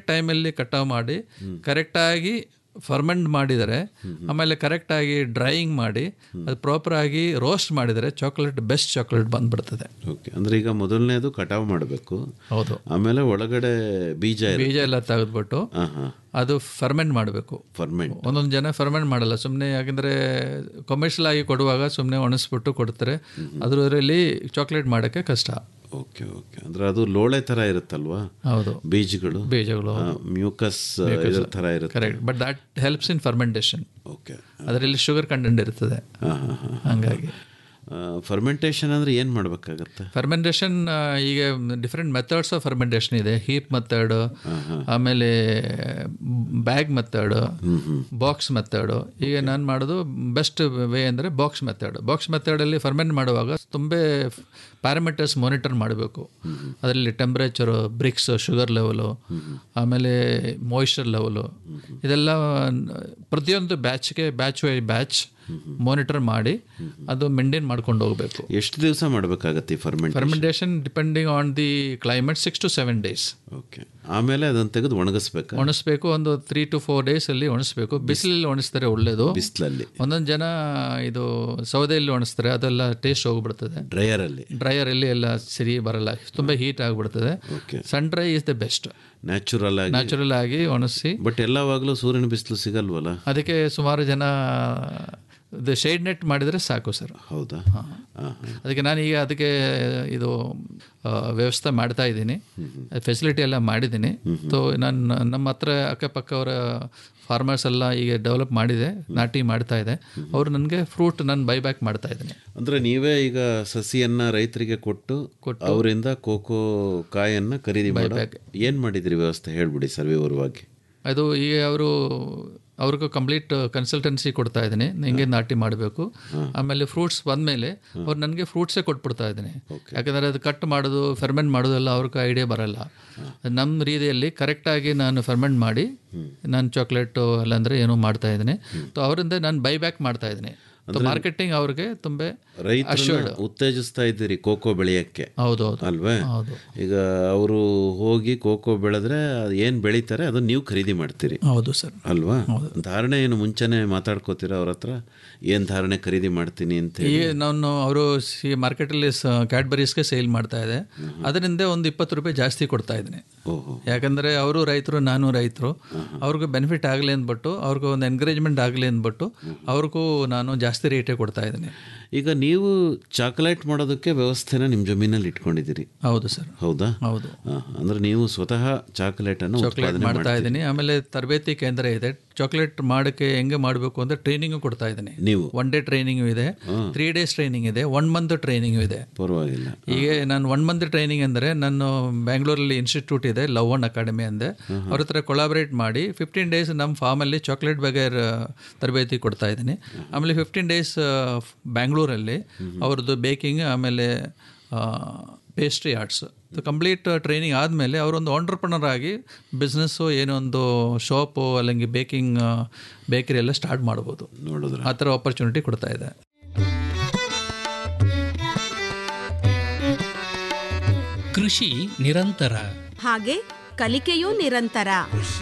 correct ಟೈಮಲ್ಲಿ ಕಟಾವು ಮಾಡಿ ಕರೆಕ್ಟಾಗಿ ಫರ್ಮೆಂಟ್ ಮಾಡಿದರೆ ಆಮೇಲೆ ಕರೆಕ್ಟಾಗಿ ಡ್ರೈಯಿಂಗ್ ಮಾಡಿ ಅದು ಪ್ರಾಪರಾಗಿ ರೋಸ್ಟ್ ಮಾಡಿದರೆ ಚಾಕ್ಲೇಟ್ ಬೆಸ್ಟ್ ಚಾಕ್ಲೇಟ್ ಬಂದ್ಬಿಡ್ತದೆ ಓಕೆ ಅಂದ್ರೆ ಈಗ ಮೊದಲನೇದು ಕಟಾವು ಮಾಡಬೇಕು ಹೌದು ಆಮೇಲೆ ಒಳಗಡೆ ಬೀಜ ಇರುತ್ತೆ ಬೀಜ ಎಲ್ಲ ತೆಗೆದ್ಬಿಟ್ಟು ಹಾಂ ಹಾಂ ಅದು ಫರ್ಮೆಂಟ್ ಮಾಡಬೇಕು ಫರ್ಮೆಂಟ್ ಒಂದೊಂದು ಜನ ಫರ್ಮೆಂಟ್ ಮಾಡಲ್ಲ ಸುಮ್ಮನೆ ಯಾಕಂದರೆ ಕಮರ್ಷಿಯಲ್ ಆಗಿ ಕೊಡುವಾಗ ಸುಮ್ಮನೆ ಒಣಗಿಸ್ಬಿಟ್ಟು ಕೊಡ್ತಾರೆ ಅದರಲ್ಲಿ ಚಾಕ್ಲೇಟ್ ಮಾಡೋಕ್ಕೆ ಕಷ್ಟ ಓಕೆ ಓಕೆ ಅಂದ್ರೆ ಅದು ಲೋಳೆ ಥರ ಇರುತ್ತಲ್ವಾ ಹೌದು ಬೀಜಗಳು ಬೀಜಗಳು ಮ್ಯೂಕಸ್ ಇದ್ರ ಥರ ಇರುತ್ತೆ correct but that helps in fermentation okay ಅದರಲ್ಲಿ ಶುಗರ್ ಕಂಟೆಂಟ್ ಇರ್ತದೆ ಹಾಂ ಹಾಂ ಹಾಂ ಹಂಗಾಗಿ ಫರ್ಮೆಂಟೇಷನ್ ಅಂದ್ರೆ ಏನು ಮಾಡಬೇಕಾಗತ್ತೆ ಫರ್ಮೆಂಟೇಷನ್ ಈಗ ಡಿಫ್ರೆಂಟ್ ಮೆಥಡ್ಸ್ ಆಫ್ ಫರ್ಮೆಂಟೇಷನ್ ಇದೆ ಹೀಪ್ ಮೆಥಡ್ ಆಮೇಲೆ ಬ್ಯಾಗ್ ಮೆಥಡ್ ಬಾಕ್ಸ್ ಮೆಥಡ್ ಈಗ ನಾನು ಮಾಡೋದು ಬೆಸ್ಟ್ ವೇ ಅಂದರೆ ಬಾಕ್ಸ್ ಮೆಥಡ್ ಬಾಕ್ಸ್ ಮೆಥಡಲ್ಲಿ ಫರ್ಮೆಂಟ್ ಮಾಡುವಾಗ ತುಂಬ ಪ್ಯಾರಾಮೀಟರ್ಸ್ ಮಾನಿಟರ್ ಮಾಡಬೇಕು ಅದರಲ್ಲಿ ಟೆಂಪ್ರೇಚರು ಬ್ರಿಕ್ಸ್ ಶುಗರ್ ಲೆವೆಲು ಆಮೇಲೆ ಮಾಯಿಶ್ಚರ್ ಲೆವೆಲು ಇದೆಲ್ಲ ಪ್ರತಿಯೊಂದು ಬ್ಯಾಚ್ಗೆ ಬ್ಯಾಚ್ ವೈ ಬ್ಯಾಚ್ ಮಾನಿಟರ್ ಮಾಡಿ ಅದು ಮೇಂಟೈನ್ ಮಾಡ್ಕೊಂಡು ಹೋಗಬೇಕು ಎಷ್ಟು ದಿವಸ ಮಾಡಬೇಕಾಗತ್ತೆ ಈ ferment fermentation depending on the climate six to seven days okay ಆಮೇಲೆ ಅದನ್ನು ತೆಗೆದು ಒಣಗಿಸ್ಬೇಕಾ ಒಣಗಿಸ್ಬೇಕು ಒಂದು ತ್ರೀ ಟು ಫೋರ್ ಡೇಸ್ ಅಲ್ಲಿ ಒಣಗಿಸ್ಬೇಕು ಬಿಸಿಲಲ್ಲಿ ಒಣಗಿಸ್ತಾರೆ ಒಳ್ಳೇದು ಬಿಸಿಲಲ್ಲಿ ಒಂದೊಂದು ಜನ ಇದು ಸೌದೆಯಲ್ಲಿ ಒಣಗಿಸ್ತಾರೆ ಅದೆಲ್ಲ ಟೇಸ್ಟ್ ಹೋಗ್ಬಿಡ್ತದೆ ಡ್ರೈಯರಲ್ಲಿ ಡ್ರೈಯರ್ ಅಲ್ಲಿ ಎಲ್ಲ ಸರಿ ಬರಲ್ಲ ತುಂಬ ಹೀಟ್ ಆಗಿಬಿಡ್ತದೆ okay sun dry is the best natural ಆಗಿ ನ್ಯಾಚುರಲ್ ಆಗಿ ಒಣಗಿಸಿ ಬಟ್ ಎಲ್ಲವಾಗಲೂ ಸೂರ್ಯನ ಬಿಸಿಲು ಸಿಗಲ್ವಲ್ಲ ಅದಕ್ಕೆ ಸುಮಾರು ಜನ ಇದು ಶೇಡ್ ನೆಟ್ ಮಾಡಿದರೆ ಸಾಕು ಸರ್ ಹೌದಾ ಹಾಂ ಹಾಂ ಅದಕ್ಕೆ ನಾನು ಈಗ ಅದಕ್ಕೆ ಇದು ಆ, ವ್ಯವಸ್ಥೆ ಮಾಡ್ತಾ ಇದ್ದೀನಿ ಫೆಸಿಲಿಟಿ ಎಲ್ಲ ಮಾಡಿದ್ದೀನಿ ಸೊ ನಾನು ನಮ್ಮ ಹತ್ರ ಅಕ್ಕಪಕ್ಕವರ ಫಾರ್ಮರ್ಸ್ ಎಲ್ಲ ಈಗ ಡೆವಲಪ್ ಮಾಡಿದೆ ನಾಟಿ ಮಾಡ್ತಾ ಇದೆ ಅವರು ನನಗೆ ಫ್ರೂಟ್ ನಾನು ಬೈಬ್ಯಾಕ್ ಮಾಡ್ತಾ ಇದ್ದೀನಿ ಅಂದ್ರೆ ನೀವೇ ಈಗ ಸಸಿಯನ್ನ ರೈತರಿಗೆ ಕೊಟ್ಟು ಅವರಿಂದ ಕೋಕೋ ಕಾಯನ್ನ ಖರೀದಿ ಮಾಡೋ ಏನ್ ಮಾಡಿದ್ರಿ ವ್ಯವಸ್ಥೆ ಹೇಳ್ಬಿಡಿ ಸರ್ ವಿವರವಾಗಿ ಅದು ಈಗ ಅವರು ಅವ್ರಿಗೂ ಕಂಪ್ಲೀಟ್ ಕನ್ಸಲ್ಟೆನ್ಸಿ ಕೊಡ್ತಾ ಇದ್ದೀನಿ ಹಿಂಗೆ ನಾಟಿ ಮಾಡಬೇಕು ಆಮೇಲೆ ಫ್ರೂಟ್ಸ್ ಬಂದಮೇಲೆ ಅವ್ರು ನನಗೆ ಫ್ರೂಟ್ಸೇ ಕೊಟ್ಬಿಡ್ತಾ ಇದ್ದೀನಿ ಯಾಕಂದರೆ ಅದು ಕಟ್ ಮಾಡೋದು ಫರ್ಮೆಂಟ್ ಮಾಡೋದೆಲ್ಲ ಅವ್ರಿಗೆ ಐಡಿಯಾ ಬರಲ್ಲ ನಮ್ಮ ರೀತಿಯಲ್ಲಿ ಕರೆಕ್ಟಾಗಿ ನಾನು ಫರ್ಮೆಂಟ್ ಮಾಡಿ ನಾನು ಚಾಕ್ಲೇಟು ಅಲ್ಲಾಂದರೆ ಏನೋ ಮಾಡ್ತಾ ಇದ್ದೀನಿ ಸೊ ಅವರಿಂದ ನಾನು ಬೈ ಬ್ಯಾಕ್ ಮಾಡ್ತಾ ಇದ್ದೀನಿ ಮಾರ್ಕೆಟಿಂಗ್ ಅವ್ರಿಗೆ ತುಂಬ ರೈತರನ್ನ ಉತ್ತೇಜಿಸ್ತಾ ಇದ್ದೀರಿ ಕೋಕೋ ಬೆಳೆಯಕ್ಕೆ ಹೌದು ಹೌದು ಅಲ್ವೇ ಹೌದು ಈಗ ಅವರು ಹೋಗಿ ಕೋಕೋ ಬೆಳೆದ್ರೆ ಅದು ಏನ್ ಬೆಳೀತಾರೆ ಅದನ್ನ ನೀವು ಖರೀದಿ ಮಾಡ್ತೀರಿ ಹೌದು ಸರ್ ಅಲ್ವಾ ಧಾರಣೆ ಏನು ಮುಂಚೆನೆ ಮಾತಾಡ್ಕೋತೀರಾ ಅವ್ರ ಹತ್ರ ಏನ್ ಧಾರಣೆ ಖರೀದಿ ಮಾಡ್ತೀನಿ ಅಂತ ಹೇಳಿ ಈಗ ನಾನು ಅವರು ಮಾರ್ಕೆಟಲ್ಲಿ ಕ್ಯಾಡ್ಬರೀಸ್ಗೆ ಸೇಲ್ ಮಾಡ್ತಾ ಇದೆ ಅದರಿಂದ ಒಂದು ಇಪ್ಪತ್ತು ರೂಪಾಯಿ ಜಾಸ್ತಿ ಕೊಡ್ತಾ ಇದ್ದೀನಿ ಓಹೋ ಯಾಕಂದರೆ ಅವರು ರೈತರು ನಾನು ರೈತರು ಅವ್ರಿಗೂ ಬೆನಿಫಿಟ್ ಆಗಲಿ ಅಂದ್ಬಿಟ್ಟು ಅವ್ರಿಗೂ ಒಂದು ಎನ್ಕರೇಜ್ಮೆಂಟ್ ಆಗಲಿ ಅಂದ್ಬಿಟ್ಟು ಅವ್ರಿಗೂ ನಾನು ಜಾಸ್ತಿ ರೇಟೇ ಕೊಡ್ತಾ ಇದ್ದೀನಿ ಈಗ ನೀವು ಚಾಕ್ಲೇಟ್ ಮಾಡೋದಕ್ಕೆ ವ್ಯವಸ್ಥೆನ ನಿಮ್ಮ ಜಮೀನಲ್ಲಿ ಇಟ್ಕೊಂಡಿದ್ದೀರಿ ಹೌದು ಸರ್ ಹೌದಾ ಹೌದು ಆ, ಅಂದ್ರೆ ನೀವು ಸ್ವತಃ ಚಾಕ್ಲೇಟ್ ಅನ್ನು ಚಾಕ್ಲೇಟ್ ಉತ್ಪಾದನೆ ಮಾಡ್ತಾ ಇದ್ದೀನಿ ಆಮೇಲೆ ತರಬೇತಿ ಕೇಂದ್ರ ಇದೆ ಚಾಕ್ಲೇಟ್ ಮಾಡೋಕ್ಕೆ ಹೆಂಗೆ ಮಾಡಬೇಕು ಅಂತ ಟ್ರೈನಿಂಗು ಕೊಡ್ತಾ ಇದ್ದೀನಿ ನೀವು ಒನ್ ಡೇ ಟ್ರೈನಿಂಗು ಇದೆ ತ್ರೀ ಡೇಸ್ ಟ್ರೈನಿಂಗ್ ಇದೆ ಒನ್ ಮಂತ್ ಟ್ರೈನಿಂಗು ಇದೆ ಪರವಾಗಿಲ್ಲ ಈಗ ನಾನು ಒನ್ ಮಂತ್ ಟ್ರೈನಿಂಗ್ ಅಂದರೆ ನಾನು ಬ್ಯಾಂಗ್ಳೂರಲ್ಲಿ ಇನ್ಸ್ಟಿಟ್ಯೂಟ್ ಇದೆ ಲವ್ ಒನ್ ಅಕಾಡೆಮಿ ಅಂದೆ ಅವ್ರ ಹತ್ರ ಕೊಲಾಬ್ರೇಟ್ ಮಾಡಿ ಫಿಫ್ಟೀನ್ ಡೇಸ್ ನಮ್ಮ ಫಾರ್ಮಲ್ಲಿ ಚಾಕ್ಲೇಟ್ ಬಗ್ಗೆ ತರಬೇತಿ ಕೊಡ್ತಾ ಇದ್ದೀನಿ ಆಮೇಲೆ ಫಿಫ್ಟೀನ್ ಡೇಸ್ ಬ್ಯಾಂಗ್ಳೂರಲ್ಲಿ ಅವ್ರದ್ದು ಬೇಕಿಂಗ್ ಆಮೇಲೆ ಪೇಸ್ಟ್ರಿ ಆರ್ಟ್ಸ್ ಕಂಪ್ಲೀಟ್ ಟ್ರೈನಿಂಗ್ ಆದಮೇಲೆ ಅವರೊಂದು ಆಂಟ್ರಪ್ರನರ್ ಆಗಿ ಬಿಸ್ನೆಸ್ಸು ಏನೋ ಒಂದು ಶಾಪು അല്ലെങ്കിൽ ಬೇಕಿಂಗ್ ಬೇಕರಿ ಎಲ್ಲ ಸ್ಟಾರ್ಟ್ ಮಾಡ್ಬೋದು ನೋಡಿದ್ರ ಆ ಥರ ಆಪರ್ಚುನಿಟಿ ಕೊಡ್ತಾ ಇದೆ ಕೃಷಿ ನಿರಂತರ ಹಾಗೆ ಕಲಿಕೆಯೂ ನಿರಂತರ